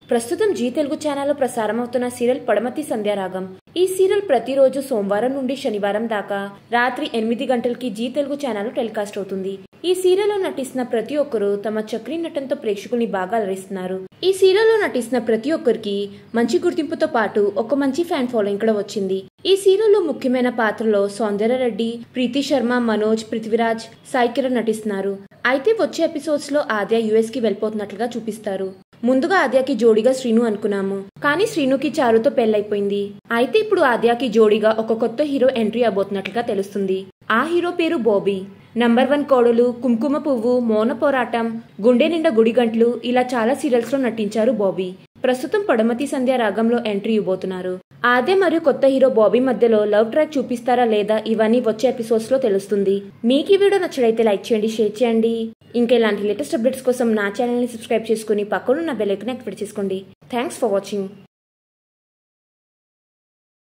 ప్రస్తుతం జీ తెలుగు ఛానల్లో ప్రసారమవుతున్న సీరియల్ పడమతి సంధ్యారాగం ఈ సీరియల్ ప్రతిరోజు సోమవారం నుండి శనివారం దాకా రాత్రి ఎనిమిది గంటలకి జీ తెలుగు ఛానల్ టెలికాస్ట్ అవుతుంది ఈ సీరియల్లో నటిస్తున్న ప్రతి ఒక్కరూ తమ చక్రీ నటనతో ప్రేక్షకుల్ని బాగా అలరిస్తున్నారు ఈ సీరియల్లో నటిస్తున్న ప్రతి ఒక్కరికి మంచి గుర్తింపుతో పాటు ఒక మంచి ఫ్యాన్ ఫాలోయింగ్ కూడా వచ్చింది ఈ సీరియల్లో ముఖ్యమైన పాత్రలో సౌందర్య రెడ్డి ప్రీతి శర్మ మనోజ్ పృథ్వీరాజ్ సాయి కిరణ్ నటిస్తున్నారు అయితే వచ్చే ఎపిసోడ్స్ లో ఆద్య యుఎస్ కి వెళ్ళిపోతున్నట్లుగా చూపిస్తారు ముందుగా ఆద్యకి జోడిగా శ్రీను అనుకున్నాము కానీ శ్రీనుకి చారుతో పెళ్ళైపోయింది అయితే ఇప్పుడు ఆద్యకి జోడిగా ఒక కొత్త హీరో ఎంట్రీ అవబోతున్నట్లుగా తెలుస్తుంది ఆ హీరో పేరు బాబీ నంబర్ వన్ కోడలు కుంకుమ పువ్వు మౌన పోరాటం గుండె నిండా గుడిగంట్లు ఇలా చాలా సీరియల్స్ లో నటించారు బాబీ ప్రస్తుతం పడమతి సంధ్య రాగంలో ఎంట్రీ ఇవ్వబోతున్నారు ఆదే మరియు కొత్త హీరో బాబీ మధ్యలో లవ్ ట్రాక్ చూపిస్తారా లేదా ఇవన్నీ వచ్చే ఎపిసోడ్స్ లో తెలుస్తుంది మీకు ఈ వీడియో నచ్చడైతే లైక్ చేయండి షేర్ చేయండి ఇంకా ఇలాంటి లేటెస్ట్ అప్డేట్స్ కోసం నా ఛానల్ ని సబ్స్క్రైబ్ చేసుకుని పక్కనున్న బెల్ ఐకాన్ యాక్టివేట్ చేసుకోండి థ్యాంక్స్ ఫర్ వాచింగ్